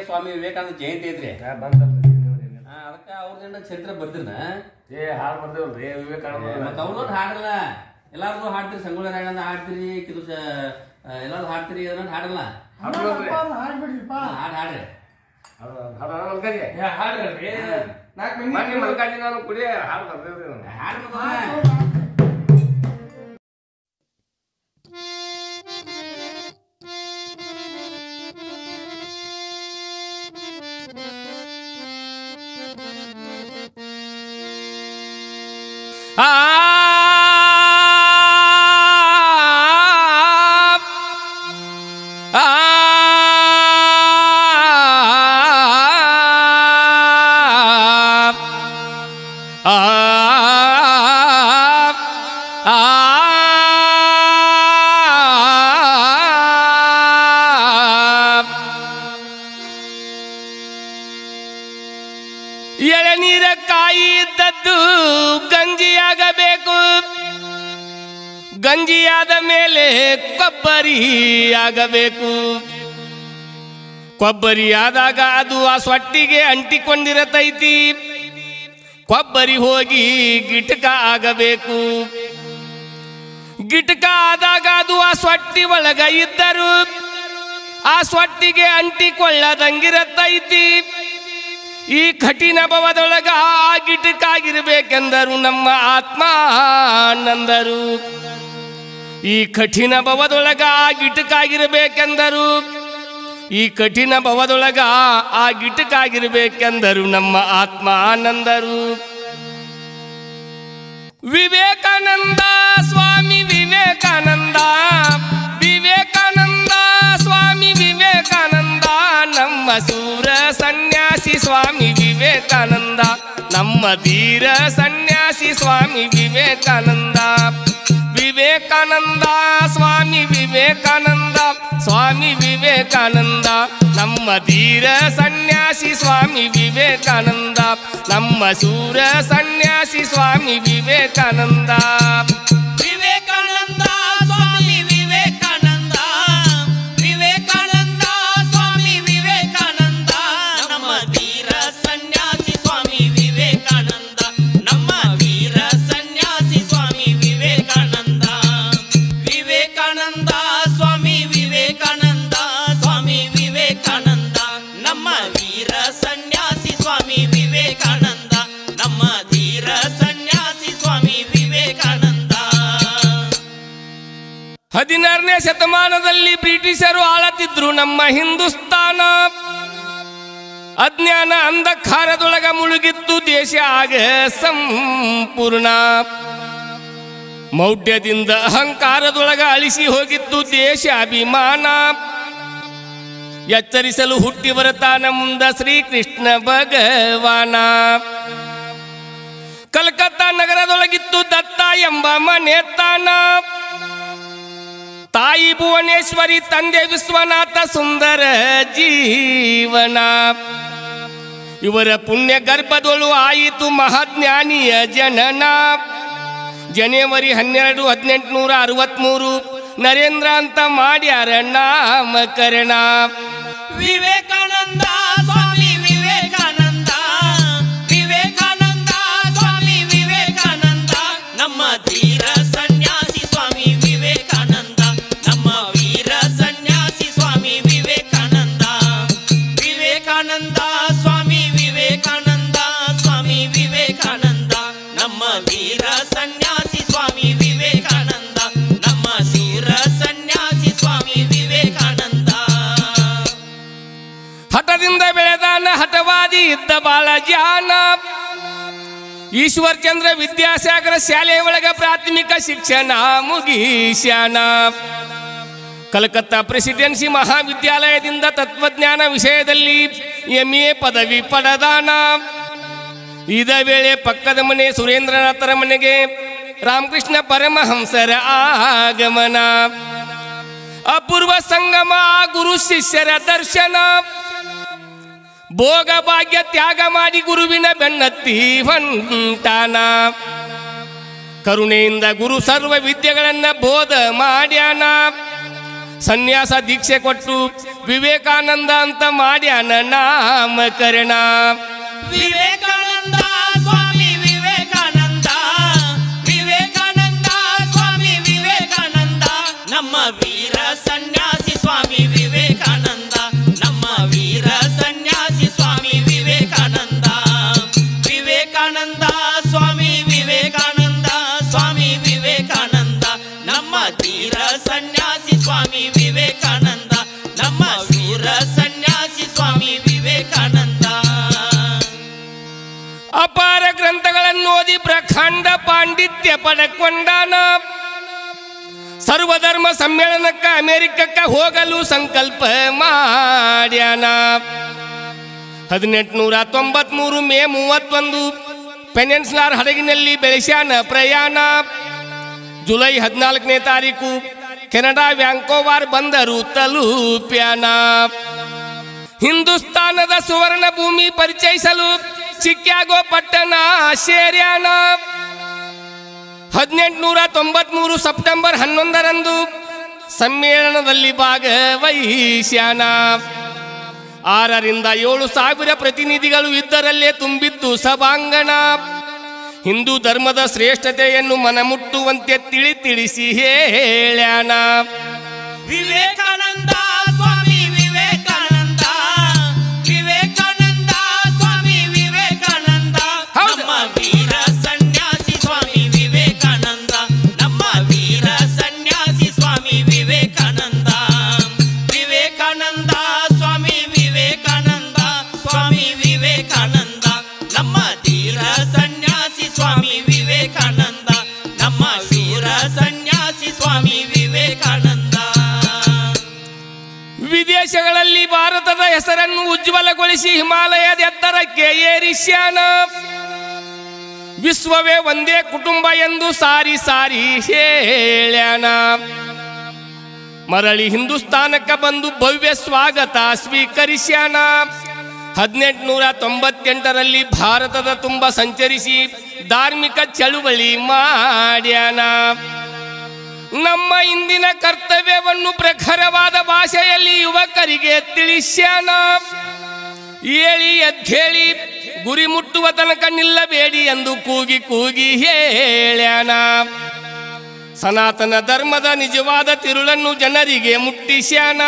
ಸ್ವಾಮಿ ವಿವೇಕಾನಂದ ಜಯಂತಿ ಐತ್ರಿ ಯಾ, ಬಂತಲ್ರಿ ಇನ್ನೂರು ಏನು. ಹಾ, ಅದಕ್ಕ ಅವ್ರದಿಂದ ಚರಿತ್ರೆ ಬರ್ತೀನ ಏ ಹಾಡು ಬರ್ದೇವಲ್ರಿ ವಿವೇಕಾನಂದ ಮತ್ತ ಅವ್ರದ್ದು ಹಾಡಲ್ಲ ಎಲ್ಲಾರ್ದು ಹಾಡ್ತೀರಿ ಸಂಗೊಳ್ಳಿ ರಾಯಣ್ಣ ಹಾಡ್ತೀರಿ ಕಿದು ಎಲ್ಲಾರು ಹಾಡ್ತೀರಿ ಅದನ್ನ ಹಾಡಲ್ಲ ಹಾಡ್ಬಿಡ್ರಿ ಹಾಡ್ಬಿಡ್ರಿಪ್ಪ ಹಾ, ಹಾಡ್ ಹಾಡ್ರಿ ಹಾಡು ಹಾಡು ಮಲ್ಕಾರಿ ಏ, ಹಾಡ್ರಿ ನಾಲ್ಕು ಮಂದಿ ಮೊನ್ನೆ ಮಲ್ಕಾರಿ ನಾನು ಕುಡಿ ಹಾಡು ಬರ್ದೇವ್ರಿ ನಾನು ಹಾಡ್ ಮತ್ತ ಅದನ್ನ. ಎಳನೀರ ಕಾಯಿ ಇದ್ದದ್ದು ಗಂಜಿಯಾಗಬೇಕು ಗಂಜಿಯಾದ ಮೇಲೆ ಕೊಬ್ಬರಿ ಆಗಬೇಕು ಕೊಬ್ಬರಿ ಆದಾಗ ಅದು ಆ ಸೊಟ್ಟಿಗೆ ಅಂಟಿಕೊಂಡಿರತೈತಿ ಕೊಬ್ಬರಿ ಹೋಗಿ ಗಿಟಕ ಆಗಬೇಕು ಗಿಟಕ ಆದಾಗ ಅದು ಆ ಸೊಟ್ಟಿ ಒಳಗ ಇದ್ದರು ಆ ಸೊಟ್ಟಿಗೆ ಅಂಟಿಕೊಳ್ಳದಂಗಿರತೈತಿ ಈ ಕಠಿಣ ಭವದೊಳಗ ಆ ಗಿಟಕಾಗಿರ್ಬೇಕೆಂದರು ನಮ್ಮ ಆತ್ಮ ನಂದರು ಈ ಕಠಿಣ ಭವದೊಳಗ ಆ ಗಿಟಕಾಗಿರ್ಬೇಕೆಂದರು ಈ ಕಠಿಣ ಭವದೊಳಗ ಆ ಗಿಟಕಾಗಿರ್ಬೇಕೆಂದರು ನಮ್ಮ ಆತ್ಮ ಆನಂದರು ವಿವೇಕಾನಂದ ಸ್ವಾಮಿ ವಿವೇಕಾನಂದ ವಿವೇಕಾನಂದ ಸ್ವಾಮಿ ವಿವೇಕಾನಂದ ನಮ್ಮ ಸೂರ ಸನ್ಯಾಸಿ ಸ್ವಾಮಿ ವಿವೇಕಾನಂದ ನಮ್ಮ ಧೀರ ಸನ್ಯಾಸಿ ಸ್ವಾಮಿ ವಿವೇಕಾನಂದ ವಿವೇಕಾನಂದ ಸ್ವಾಮಿ ವಿವೇಕಾನಂದ ಸ್ವಾಮಿ ವಿವೇಕಾನಂದ ನಮ್ಮ ಧೀರ ಸನ್ಯಾಸಿ ಸ್ವಾಮಿ ವಿವೇಕಾನಂದ ನಮ್ಮ ಸೂರ ಸನ್ಯಾಸಿ ಸ್ವಾಮಿ ವಿವೇಕಾನಂದ ವಿವೇಕಾನಂದ ಸ್ವಾಮಿ ವಿವೇಕಾನಂದ ವಿವೇಕಾನಂದ ಸ್ವಾಮಿ ವಿವೇಕಾನಂದ ನಮ್ಮ ವೀರ ಸನ್ಯಾಸಿ ಸ್ವಾಮಿ ವಿವೇಕಾನಂದ ನಮ್ಮ ವೀರ ಸನ್ಯಾಸಿ ಸ್ವಾಮಿ ವಿವೇಕಾನಂದ ವಿವೇಕಾನಂದ ಸ್ವಾಮಿ ವಿವೇಕಾನಂದ ಸ್ವಾಮಿ ವಿವೇಕಾನಂದ ನಮ್ಮ ವೀರ ಸನ್ಯಾಸಿ ಸ್ವಾಮಿ ವಿವೇಕಾನಂದ ನಮ್ಮ ಧೀರ ಸನ್ಯಾಸಿ ಸ್ವಾಮಿ ವಿವೇಕಾನಂದ ಹದಿನಾರನೇ ಶತಮಾನದಲ್ಲಿ ಬ್ರಿಟಿಷರು ಆಳತಿದ್ರು ನಮ್ಮ ಹಿಂದೂಸ್ತಾನ ಅಜ್ಞಾನ ಅಂಧಕಾರದೊಳಗ ಮುಳುಗಿತ್ತು ದೇಶ ಆಗ ಸಂಪೂರ್ಣ ಮೌಢ್ಯದಿಂದ ಅಹಂಕಾರದೊಳಗ ಅಳಿಸಿ ಹೋಗಿತ್ತು ದೇಶ ಅಭಿಮಾನ ಎಚ್ಚರಿಸಲು ಹುಟ್ಟಿ ಬರುತ್ತಾನ ಮುಂದ ಶ್ರೀಕೃಷ್ಣ ಭಗವಾನ ಕಲ್ಕತ್ತಾ ನಗರದೊಳಗಿತ್ತು ದತ್ತ ಎಂಬ ಮನೆತಾನ ತಾಯಿ ಭುವನೇಶ್ವರಿ ತಂದೆ ವಿಶ್ವನಾಥ ಸುಂದರ ಜೀವನ ಇವರ ಪುಣ್ಯ ಗರ್ಭದೊಳು ಆಯಿತು ಮಹಾಜ್ಞಾನಿಯ ಜನನ ಜನವರಿ ಹನ್ನೆರಡು ಹದಿನೆಂಟುನೂರ ಅರವತ್ಮೂರು ನರೇಂದ್ರ ಅಂತ ಮಾಡ್ಯಾರ ನಾಮಕರಣ ವಿವೇಕಾನಂದ ಸ್ವಾಮಿ ವಿವೇಕಾನಂದ ವಿವೇಕಾನಂದ ಸ್ವಾಮಿ ವಿವೇಕಾನಂದ ನಮ್ಮ ಧೀರ ಸನ್ಯಾಸಿ ಸ್ವಾಮಿ ವಿವೇಕಾನಂದ ನಮ್ಮ ವೀರ ಸನ್ಯಾಸಿ ಸ್ವಾಮಿ ವಿವೇಕಾನಂದ ವಿವೇಕಾನಂದ ಸ್ವಾಮಿ ವಿವೇಕಾನಂದ ಸ್ವಾಮಿ ವಿವೇಕಾನಂದ ನಮ್ಮ ವೀರ ಸನ್ಯಾಸಿ ಸ್ವಾಮಿ ವಿವೇಕಾನಂದ ನಮ್ಮ ಧೀರ ಸನ್ಯಾಸಿ ಸ್ವಾಮಿ ವಿವೇಕಾನಂದ ಹಠದಿಂದ ಬೆಳೆದಾನ ಹಠವಾದಿ ಇದ್ದ ಬಾಳ ಜಾನ ಈಶ್ವರ್ ಚಂದ್ರ ವಿದ್ಯಾಸಾಗರ ಶಾಲೆ ಒಳಗ ಪ್ರಾಥಮಿಕ ಶಿಕ್ಷಣ ಮುಗೀಶ್ಯಾನ ಕಲ್ಕತ್ತಾ ಪ್ರೆಸಿಡೆನ್ಸಿ ಮಹಾವಿದ್ಯಾಲಯದಿಂದ ತತ್ವಜ್ಞಾನ ವಿಷಯದಲ್ಲಿ ಎಂ ಎ ಪದವಿ ಪಡೆದಾನ ಇದ ವೇಳೆ ಪಕ್ಕದ ಮನೆ ಸುರೇಂದ್ರನಾಥರ ಮನೆಗೆ ರಾಮಕೃಷ್ಣ ಪರಮಹಂಸರ ಆಗಮನ ಅಪೂರ್ವ ಸಂಗಮ ಗುರು ಶಿಷ್ಯರ ದರ್ಶನ ಭೋಗ ಭಾಗ್ಯ ತ್ಯಾಗ ಮಾಡಿ ಗುರುವಿನ ಬೆನ್ನತ್ತಿ ಹೊಂಟಾನ ಕರುಣೆಯಿಂದ ಗುರು ಸರ್ವ ವಿದ್ಯೆಗಳನ್ನ ಬೋಧ ಮಾಡ್ಯಾನ ಸನ್ಯಾಸ ದೀಕ್ಷೆ ಕೊಟ್ಟು ವಿವೇಕಾನಂದ ಅಂತ ಮಾಡ್ಯಾನ ನಾಮಕರಣ ವಿವೇಕಾನಂದ ಸ್ವಾಮಿ ವಿವೇಕಾನಂದ ವಿವೇಕಾನಂದ ಸ್ವಾಮಿ ವಿವೇಕಾನಂದ ನಮ್ಮ ವೀರ ಸನ್ಯಾಸಿ ಸ್ವಾಮಿ ವಿವೇಕಾನಂದ ನಮ್ಮ ವೀರ ಸನ್ಯಾಸಿ ಸ್ವಾಮಿ ವಿವೇಕಾನಂದ ವಿವೇಕಾನಂದ ಸ್ವಾಮಿ ವಿವೇಕಾನಂದ ಸ್ವಾಮಿ ವಿವೇಕಾನಂದ ನಮ್ಮ ಧೀರ ಸನ್ಯಾಸಿ ಸ್ವಾಮಿ ವಿವೇಕಾನಂದ ನಮ್ಮ ವೀರ ಸನ್ಯಾಸಿ ಸ್ವಾಮಿ ವಿವೇಕಾನಂದ ಅಪಾರ ಗ್ರಂಥಗಳನ್ನು ಓದಿ ಪ್ರಖಂಡ ಪಾಂಡಿತ್ಯ ಪಡಕೊಂಡಾನ ಸರ್ವಧರ್ಮ ಸಮ್ಮೇಳನಕ್ಕ ಅಮೆರಿಕಕ್ಕ ಹೋಗಲು ಸಂಕಲ್ಪ ಮಾಡ್ಯಾನ ಹದಿನೆಂಟುನೂರ ತೊಂಬತ್ಮೂರು ಮೇ ಮೂವತ್ತೊಂದು ಪೆನೆನ್ಸ್ಲಾರ್ ಹಡಗಿನಲ್ಲಿ ಬೆಳೆಸ್ಯಾನ ಪ್ರಯಾಣ ಜುಲೈ ಹದಿನಾಲ್ಕನೇ ತಾರೀಕು ಕೆನಡಾ ವ್ಯಾಂಕೋವಾರ್ ಬಂದರು ತಲುಪ್ಯಾನ ಹಿಂದೂಸ್ತಾನದ ಸುವರ್ಣ ಭೂಮಿ ಪರಿಚಯಿಸಲು ಚಿಕ್ಯಾಗೋ ಪಟ್ಟಣ ಸೇರ್ಯಾನ ಹದಿನೆಂಟುನೂರ ತೊಂಬತ್ಮೂರು ಸೆಪ್ಟೆಂಬರ್ ಹನ್ನೊಂದರಂದು ಸಮ್ಮೇಳನದಲ್ಲಿ ಭಾಗವಹಿಸ್ಯಾನ ಆರರಿಂದ ಏಳು ಸಾವಿರ ಪ್ರತಿನಿಧಿಗಳು ಇದ್ದರಲ್ಲೇ ತುಂಬಿದ್ದು ಸಭಾಂಗಣ ಹಿಂದೂ ಧರ್ಮದ ಶ್ರೇಷ್ಠತೆಯನ್ನು ಮನಮುಟ್ಟುವಂತೆ ತಿಳಿ ತಿಳಿಸಿ ಹೇಳ್ಯಾನ ವಿವೇಕಾನಂದ ಸ್ವಾಮಿ ವಿವೇಕಾನಂದ ವಿವೇಕಾನಂದ ಸ್ವಾಮಿ ವಿವೇಕಾನಂದ ಹೌದು. ನಮ್ಮ ವೀರ ಸನ್ಯಾಸಿ ಸ್ವಾಮಿ ವಿವೇಕಾನಂದ ನಮ್ಮ ವೀರ ಸನ್ಯಾಸಿ ಸ್ವಾಮಿ ವಿವೇಕಾನಂದ ವಿವೇಕಾನಂದ ಸ್ವಾಮಿ ವಿವೇಕಾನಂದ ಸ್ವಾಮಿ ವಿವೇಕಾನಂದ ನಮ್ಮ ಧೀರ ಸನ್ಯಾಸಿ ಸ್ವಾಮಿ ವಿವೇಕಾನಂದ ನಮ್ಮ ವೀರ ಸನ್ಯಾಸಿ ಸ್ವಾಮಿ ವಿವೇಕಾನಂದ ವಿದೇಶಗಳಲ್ಲಿ ಭಾರತದ ಹೆಸರನ್ನು ಉಜ್ವಲಗೊಳಿಸಿ ಹಿಮಾಲಯದ ಎತ್ತರಕ್ಕೆ ಏರಿಸ್ಯಾನ ವಿಶ್ವವೇ ಒಂದೇ ಕುಟುಂಬ ಎಂದು ಸಾರಿ ಸಾರಿ ಹೇಳ್ಯಾನ ಮರಳಿ ಹಿಂದೂಸ್ತಾನಕ್ಕೆ ಬಂದು ಭವ್ಯ ಸ್ವಾಗತ ಸ್ವೀಕರಿಸ್ಯಾನ ಹದಿನೆಂಟುನೂರ ತೊಂಬತ್ತೆಂಟರಲ್ಲಿ ಭಾರತದ ತುಂಬ ಸಂಚರಿಸಿ ಧಾರ್ಮಿಕ ಚಳುವಳಿ ಮಾಡ್ಯಾನ ನಮ್ಮ ಇಂದಿನ ಕರ್ತವ್ಯವನ್ನು ಪ್ರಖರವಾದ ಭಾಷೆಯಲ್ಲಿ ಯುವಕರಿಗೆ ತಿಳಿಸ್ಯಾನ ಏಳಿ ಎದ್ದೇಳಿ ಗುರಿ ಮುಟ್ಟುವ ತನಕ ನಿಲ್ಲಬೇಡಿ ಎಂದು ಕೂಗಿ ಕೂಗಿ ಹೇಳ್ಯಾನ ಸನಾತನ ಧರ್ಮದ ನಿಜವಾದ ತಿರುಳನ್ನು ಜನರಿಗೆ ಮುಟ್ಟಿಸ್ಯಾನ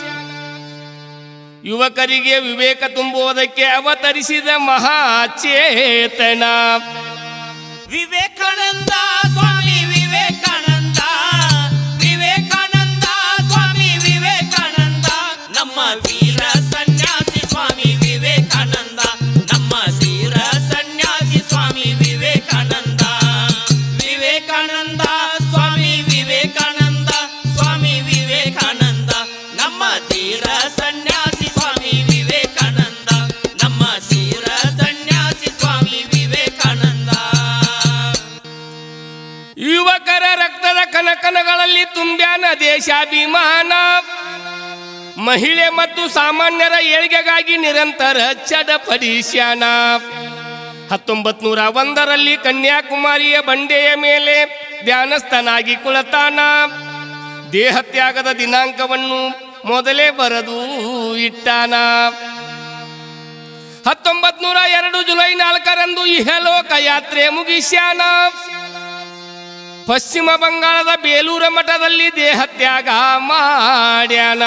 ಯುವಕರಿಗೆ ವಿವೇಕ ತುಂಬುವುದಕ್ಕೆ ಅವತರಿಸಿದ ಮಹಾಚೇತನ ವಿವೇಕಾನಂದ ಸ್ವಾಮಿ ವಿವೇಕಾನಂದ ವಿವೇಕಾನಂದ ಸ್ವಾಮಿ ವಿವೇಕಾನಂದ ನಮ್ಮ ವೀರ ಸನ್ಯಾಸಿ ಸ್ವಾಮಿ ವಿವೇಕಾನಂದ ನಮ್ಮ ಧೀರ ಸನ್ಯಾಸಿ ಸ್ವಾಮಿ ವಿವೇಕಾನಂದ ವಿವೇಕಾನಂದ ಸ್ವಾಮಿ ವಿವೇಕಾನಂದ ಸ್ವಾಮಿ ವಿವೇಕಾನಂದ ನಮ್ಮ ಧೀರ ಸನ್ಯಾಸಿ ಸ್ವಾಮಿ ವಿವೇಕಾನಂದ ನಮ್ಮ ಧೀರ ಸನ್ಯಾಸಿ ಸ್ವಾಮಿ ವಿವೇಕಾನಂದ ಯುವಕರ ರಕ್ತದ ಕನಕನಗಳಲ್ಲಿ ತುಂಬ್ಯಾನ ದೇಶಾಭಿಮಾನ ಮಹಿಳೆ ಮತ್ತು ಸಾಮಾನ್ಯರ ಏಳಿಗೆಗಾಗಿ ನಿರಂತರ ಚಡಪಡಿಸ್ಯಾನ ಹತ್ತೊಂಬತ್ ನೂರ ಒಂದರಲ್ಲಿ ಕನ್ಯಾಕುಮಾರಿಯ ಬಂಡೆಯ ಮೇಲೆ ಧ್ಯಾನಸ್ಥನಾಗಿ ಕುಳತಾನ ದೇಹತ್ಯಾಗದ ದಿನಾಂಕವನ್ನು ಮೊದಲೇ ಬರೆದು ಇಟ್ಟಾನ ಹತ್ತೊಂಬತ್ ನೂರ ಎರಡು ಜುಲೈ ನಾಲ್ಕರಂದು ಇಹಲೋಕ ಯಾತ್ರೆ ಮುಗಿಸ್ಯಾನ ಪಶ್ಚಿಮ ಬಂಗಾಳದ ಬೇಲೂರ ಮಠದಲ್ಲಿ ದೇಹತ್ಯಾಗ ಮಾಡ್ಯಾನ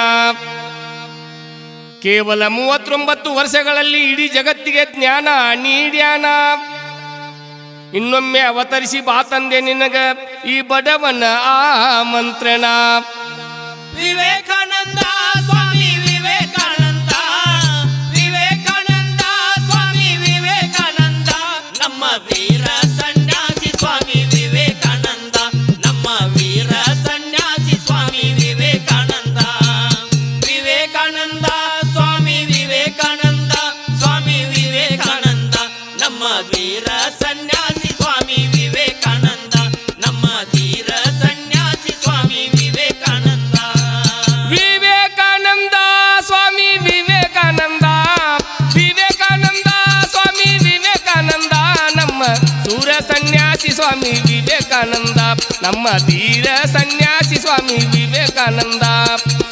ಕೇವಲ ಮೂವತ್ತೊಂಬತ್ತು ವರ್ಷಗಳಲ್ಲಿ ಇಡೀ ಜಗತ್ತಿಗೆ ಜ್ಞಾನ ನೀಡ್ಯಾನ ಇನ್ನೊಮ್ಮೆ ಅವತರಿಸಿ ಬಾ ತಂದೆ ನಿನಗ ಈ ಬಡವನ ಆಮಂತ್ರಣ ವಿವೇಕಾನಂದ ಸ್ವಾಮಿ ವಿವೇಕಾನಂದ ವಿವೇಕಾನಂದ ಸ್ವಾಮಿ ವಿವೇಕಾನಂದ ನಮ್ಮ ವೀರ ಸನ್ಯಾಸಿ ಸ್ವಾಮಿ ವಿವೇಕಾನಂದ ನಮ್ಮ ವೀರ ಸನ್ಯಾಸಿ ಸ್ವಾಮಿ ವಿವೇಕಾನಂದ ವಿವೇಕಾನಂದ ಸ್ವಾಮಿ ವಿವೇಕಾನಂದ ಸ್ವಾಮಿ ವಿವೇಕಾನಂದ ನಮ್ಮ ವೀರ ಸನ್ಯಾಸಿ ಸ್ವಾಮಿ ವಿವೇಕಾನಂದ ನಮ್ಮ ಧೀರ ಸನ್ಯಾಸಿ ಸ್ವಾಮಿ ವಿವೇಕಾನಂದ ವಿವೇಕಾನಂದ ಸ್ವಾಮಿ ವಿವೇಕಾನಂದ ವಿವೇಕಾನಂದ ಸ್ವಾಮಿ ವಿವೇಕಾನಂದ ನಮ್ಮ ಸೂರ ಸನ್ಯಾಸಿ ಸ್ವಾಮಿ ವಿವೇಕಾನಂದ ನಮ್ಮ ಧೀರ ಸನ್ಯಾಸಿ ಸ್ವಾಮಿ ವಿವೇಕಾನಂದ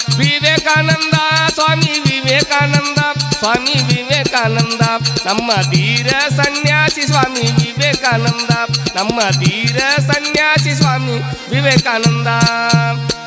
ವಿವೇಕಾನಂದ ಸ್ವಾಮಿ ವಿವೇಕಾನಂದ ನಮ್ಮ ಧೀರ ಸನ್ಯಾಸಿ ಸ್ವಾಮಿ ವಿವೇಕಾನಂದ ನಮ್ಮ ಧೀರ ಸನ್ಯಾಸಿ ಸ್ವಾಮಿ ವಿವೇಕಾನಂದ